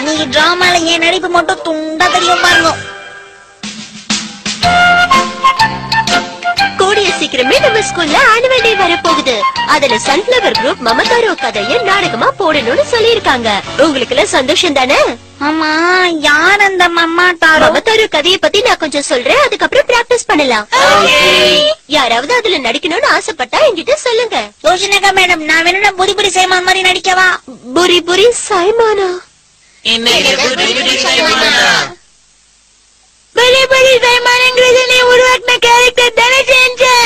இன்னைக்கு டிராமால என் நடிப்பு மட்டும் துண்டா தெரியும் பாருங்க கூடிய சீக்கிரமே நம்ம ஸ்கூல்ல ஆனுவல் டே வர போகுது அதுல சன்ஃபிளவர் குரூப் மமதாரோ கதைய நாடகமா போடணும்னு சொல்லிருக்காங்க உங்களுக்கு எல்லாம் சந்தோஷம் தானே ஆமா யார் அந்த மம்மா தாரோ மமதாரோ கதைய பத்தி நான் கொஞ்சம் சொல்றேன் அதுக்கப்புறம் பிராக்டிஸ் பண்ணலாம் யாராவது அதுல நடிக்கணும்னு ஆசைப்பட்டா என்கிட்ட சொல்லுங்க யோசனகா மேடம் நான் வேணும்னா புரி புரி சேமான் மாதிரி நடிக்கவா புரி புரி சாய்மானா புரி புரி சேமான்ங்கிறது நீ உருவாக்கின கேரக்டர் தானே செஞ்சேன்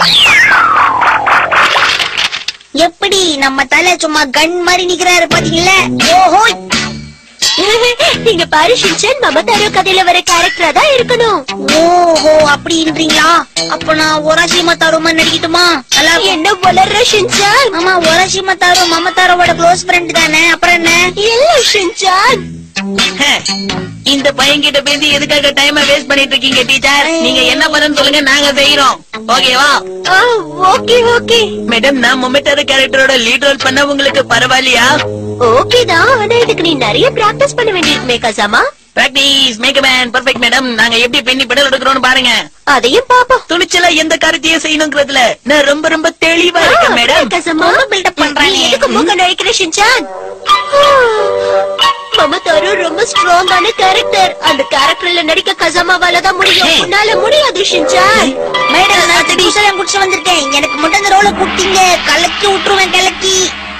எப்படி நம்ம தலை சும்மா கன் மாதிரி நிக்கிறாரு பாத்தீங்களா ஓஹோ நீங்க பாரு ஷின்சன் மமதாரோ கதையில வர கேரக்டரா தான் இருக்கணும் ஓஹோ அப்படின்றீங்களா அப்ப நான் ஒராசிமா தாரோமா நடிக்கட்டுமா நல்லா இருக்கும். என்ன வளர்ற ஷின்சான் ஆமா ஒராசிமா தாரோ மமதாரோட க்ளோஸ் ஃப்ரெண்ட் தானே அப்புறம் என்ன இல்ல ஷின்சான் இந்த பையன் கிட்ட பேசி எதுக்காக டைம் வேஸ்ட் பண்ணிட்டு இருக்கீங்க டீச்சர் நீங்க என்ன பண்ணு சொல்லுங்க நாங்க செய்யறோம் ஓகேவா ஓகே ஓகே மேடம் நான் மொமெட்டார கேரக்டரோட லீட் ரோல் பண்ண உங்களுக்கு பரவாயில்லையா ஓகே தான் ஆனா இதுக்கு நீ நிறைய பிராக்டிஸ் பண்ண வேண்டியிருக்குமே கசாமா practice make man perfect madam நாங்க எப்படி பெண்ணி பெடல் எடுக்கிறோம்னு பாருங்க அதையும் பாப்போம் துணிச்சலா எந்த காரியத்தையும் செய்யணுங்கிறதுல நான் ரொம்ப ரொம்ப தெளிவா இருக்கேன் மேடம் கசமா build-up பண்றானே. நீ எதுக்கு மூக்க நடிக்கிற ஷின்சான் மமதாரு ரொம்ப ஸ்ட்ராங்கான கேரக்டர் அந்த கேரக்டர்ல நடிக்க கசமாவால தான் முடியும் உன்னால முடியாது ஷின்சான் மேடம் நான் புதுசெல்லாம் குடிச்சு வந்திருக்கேன் எனக்கு மட்டும் இந்த ரோல குட்டிங்க கலக்கி விட்டுருவேன் கலக்கி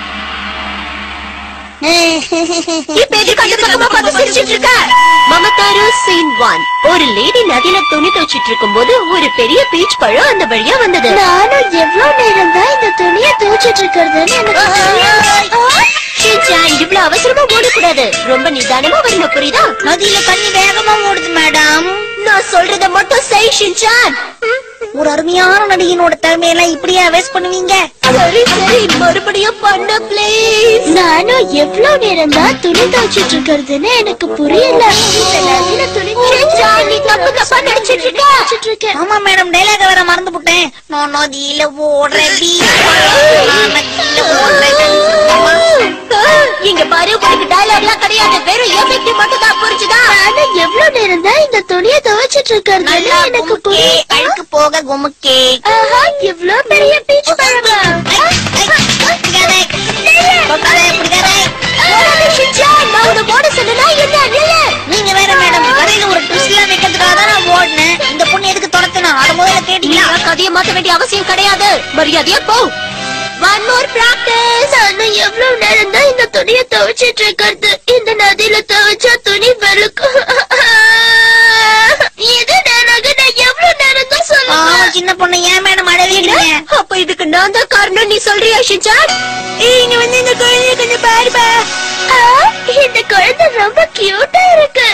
இப்ப எதுக்கு அந்த பக்கமா பார்த்து சிரிச்சிட்டு இருக்க மமதாரு சீன் ஒன் ஒரு லேடி நதியில துணி துவச்சிட்டு இருக்கும்போது ஒரு பெரிய பீச் பழம் அந்த வழியா வந்தது நானும் எவ்வளவு நேரம் தான் இந்த துணியை துவச்சிட்டு இருக்கிறதுன்னு எனக்கு ஷின்சான் இவ்வளவு அவசரமா ஓடக்கூடாது ரொம்ப நிதானமா வரணும் புரியுதா நதியில தண்ணி வேகமா ஓடுது மேடம் நான் சொல்றத மட்டும் செய் ஷின்சான் ஒரு அருமையான நடிகனோட திறமையெல்லாம் இப்படியா வேஸ்ட் பண்ணுவீங்க சரி சரி மறுபடியும் பண்ண ப்ளீஸ் நானும் எவ்வளவு நேரம் தான் துணி துவைச்சிட்டு இருக்கிறதுன்னு எனக்கு புரியல துணி ஷின்சான், நீ தப்பு தப்பா நடிச்சிட்டு இருக்க ஆமா மேடம் டைலாக வேற மறந்து போட்டேன் நான் நதியில ஓடுறேன் நான் நதியில ஓடுறேன் இங்க பாரு உனக்கு டயலாக் எல்லாம் கிடையாது வெறும் எஃபெக்ட் மட்டும் தான் புரிஞ்சுதா ஆனா எவ்வளவு நேரம் தான் இந்த துணியை துவைச்சிட்டு இருக்கிறது நல்லா குமுக்கே அழுக்கு போக குமுக்கே ஆஹா இவ்ளோ பெரிய பீச் பழமா பிடிக்காதே பிடிக்காதே பிடிக்காதே நான் உன்னை ஓட சொன்னா என்ன நில்லு நீங்க வேற மேடம் கதையில ஒரு ட்விஸ்ட் எல்லாம் வைக்கிறதுக்காக தான் நான் ஓடினேன் இந்த பொண்ணு எதுக்கு துரத்துனா அத முதல்ல கேட்டீங்களா நீங்க கதையை மாத்த வேண்டிய அவசியம் கிடையாது மரியாதையா போ ஒன் மோர் பிராக்டிஸ் ஆனா எவ்வளவு நேரம் தான் இந்த துணியை துவைச்சிட்டு இருக்கிறது இந்த நதியில துவைச்சா துணி வெளுக்கும் இது நேராக நான் எவ்வளவு நேரம் தான் ஆமா சொல்லுவேன் சின்ன பொண்ணு ஏன் மேடம் அழவிடுங்க அப்ப இதுக்கு நான் தான் காரணம் நீ சொல்றியா ஷின்சான் இங்க வந்து இந்த குழந்தைய கொஞ்சம் பாருப்பா இந்த குழந்தை ரொம்ப கியூட்டா இருக்கு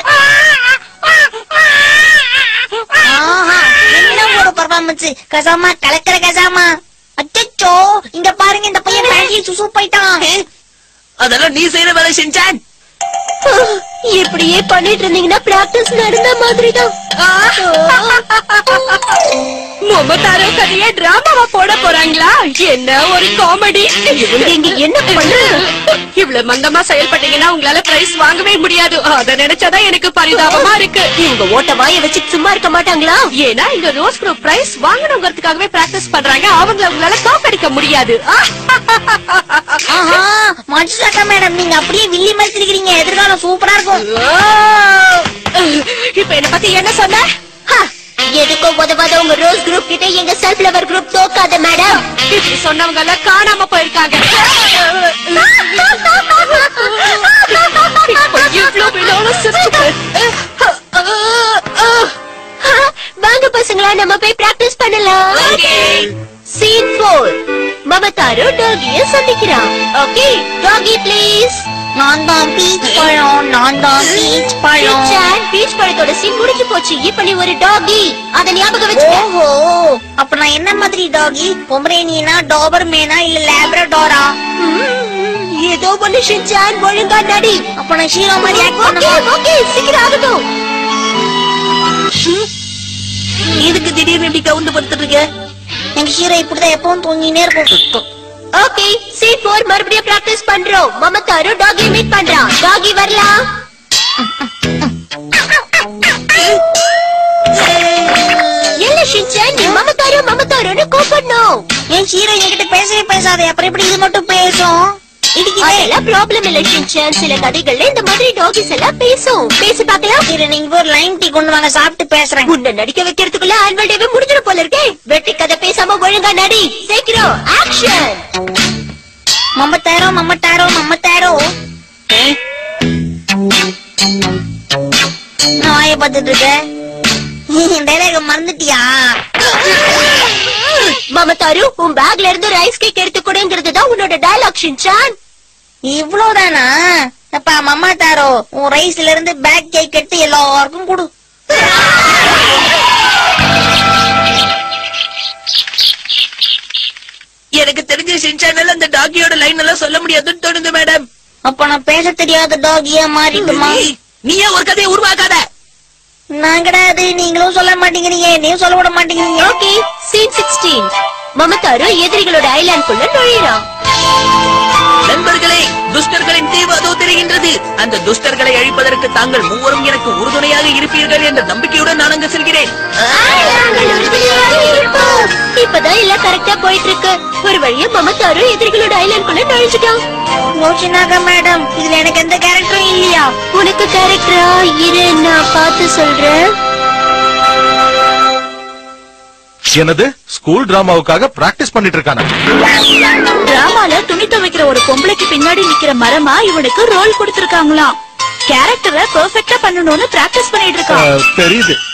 ஆஹா என்ன ஒரு பர்ஃபார்மன்ஸ் கசாமா கலக்கிற கசாமா அச்சச்சோ இங்க பாருங்க இந்த பையன் பேண்டில் சுசு போயிட்டான் அதெல்லாம் நீ செய்யற வேலை செஞ்சான் இப்படியே பண்ணிட்டு இருந்தீங்கன்னா பிராக்டிஸ் நடந்த மாதிரி தான் மமதாரோ கதைய டிராமாவா போட போறாங்களா என்ன ஒரு காமெடி இவங்க இங்க என்ன பண்றது இவ்வளவு மந்தமா செயல்பட்டீங்கன்னா உங்களால பிரைஸ் வாங்கவே முடியாது அத நினைச்சாதான் எனக்கு பரிதாபமா இருக்கு இவங்க ஓட்ட வாய வச்சு சும்மா இருக்க மாட்டாங்களா ஏன்னா இந்த ரோஸ் குரூப் பிரைஸ் வாங்கணுங்கிறதுக்காகவே பிராக்டிஸ் பண்றாங்க அவங்கள உங்களால தோக்கடிக்க முடியாது ஆஹா மஞ்சு சட்டா மேடம் நீங்க அப்படியே வில்லி மாதிரி இருக்கிறீங்க எதிர்காலம் சூப்பரா இருக்கும் இப்ப என்ன பத்தி என்ன சொன்ன ஹா, எதுக்கோ உதவாத உங்க ரோஸ் குரூப் கிட்ட எங்க செல்ஃப் லவர் குரூப் தோக்காத மேடம் இப்படி சொன்னவங்க எல்லாம் காணாம போயிருக்காங்க இப்ப இவ்ளோ வேணாலும் சிரிச்சுட்டு வாங்க பசங்களா நம்ம போய் பிராக்டிஸ் பண்ணலாம் சீன் போர் மமதாரோ டாகிய சந்திக்கிறான் ஓகே டாகி ப்ளீஸ் நான் தான் பீச் பழம் நான் தான் பீச் பழம் பீச் பழத்தோட சீன் முடிஞ்சு போச்சு இப்ப நீ ஒரு டாகி அத ஞாபகம் வச்சுக்க ஓஹோ அப்ப நான் என்ன மாதிரி டாகி பொமரேனியனா டாபர் மேனா இல்ல லேப்ரடாரா ம், ஏதோ ஒண்ணு ஷின்சான் ஒழுங்கா நடி அப்ப நான் ஷீரோ மாதிரி ஆக்ட் ஓகே பண்ணுவேன் ஓகே சீக்கிரம் ஆகட்டும் இதுக்கு திடீர்னு இப்படி கவுந்து படுத்துட்டு இருக்க எங்க ஹீரோ இப்படிதான் எப்பவும் தூங்கினே இருக்கும் ஓகே சீன் போர் மறுபடியும் பிராக்டிஸ் பண்றோம் மமதாரு டாகி மீட் பண்றான் டாகி வரலாம் மமத்தாருன்னு கூப்பிடணும் என் ஹீரோ என்கிட்ட பேசவே பேசாதே அப்புறம் எப்படி இது மட்டும் பேசும் இடிக்குதே அதெல்லாம் ப்ராப்ளம் இல்ல ஷின்சான் சில கதைகள்ல இந்த மாதிரி டாகிஸ் எல்லாம் பேசும் பேசி பார்க்கலாம் ஹீரோ நீங்க போய் ஒரு லைன் டீ கொண்டு வாங்க சாப்பிட்டு பேசுறேன் உன்னை நடிக்க வைக்கிறதுக்குள்ள ஆனுவல் டேவே முடிஞ்சிடும் போல இருக்கே வெட்டி கதை பேசாம ஒழுங்கா நடி சீக்கிரம் ஆக்ஷன் மம்மத்தாரோ மம்மத்தாரோ மம்மத்தாரோ ஏ? நான் வாய பார்த்துட்டு இருக்கேன் டைலாக மறந்துட்டியா மமதாரு உன் பேக்ல இருந்து ரைஸ் கேக் எடுத்து கொடுங்கிறது தான் உன்னோட டயலாக் ஷின்சான் இவ்வளவுதானா அப்பா மம்மா தாரோ உன் ரைஸ்ல இருந்து பேக் கேக் எடுத்து எல்லாருக்கும் கொடு எனக்கு தெரிஞ்ச சின்சானால அந்த டாகியோட லைன் எல்லாம் சொல்ல முடியாதுன்னு தோணுது மேடம் அப்ப நான் பேச தெரியாத டாக் ஏன் மாறிட்டுமா நீயே ஒரு கதையை உருவாக்காத நான் கிடையாது நீங்களும் சொல்ல மாட்டேங்கிறீங்க என்னையும் சொல்ல விட மாட்டேங்கிறீங்க ஓகே சீன் சிக்ஸ்டீன் மமதாரு எதிரிகளோட ஐலாண்டுக்குள்ள நுழையிறான் நண்பர்களே துஷ்டர்களின் தீவு அதோ தெரிகின்றது அந்த துஷ்டர்களை அழிப்பதற்கு தாங்கள் மூவரும் எனக்கு உறுதுணையாக இருப்பீர்கள் என்ற நம்பிக்கையுடன் நான் அங்கு செல்கிறேன் இப்பதான் எல்லாம் கரெக்டா போயிட்டு இருக்கு ஒரு வழியா மமதாரு எதிரிகளோட ஐலாண்டுக்குள்ள நுழைஞ்சிட்டான் யோசினாக மேடம் இதுல எனக்கு எந்த கேரக்டரும் இல்லையா உனக்கு கேரக்டரா இரு நான் பார்த்து சொல்றேன் என்னது ஸ்கூல் டிராமாவுக்காக பிராக்டிஸ் பண்ணிட்டு இருக்கானா டிராமால துணி துவைக்கிற ஒரு பொம்பளைக்கு பின்னாடி நிக்கிற மரமா இவனுக்கு ரோல் கொடுத்திருக்காங்களாம் கேரக்டரை பெர்ஃபெக்ட்டா பண்ணணும்னு பிராக்டிஸ் பண்ணிட்டு இருக்கான் அஹ், தெரியுது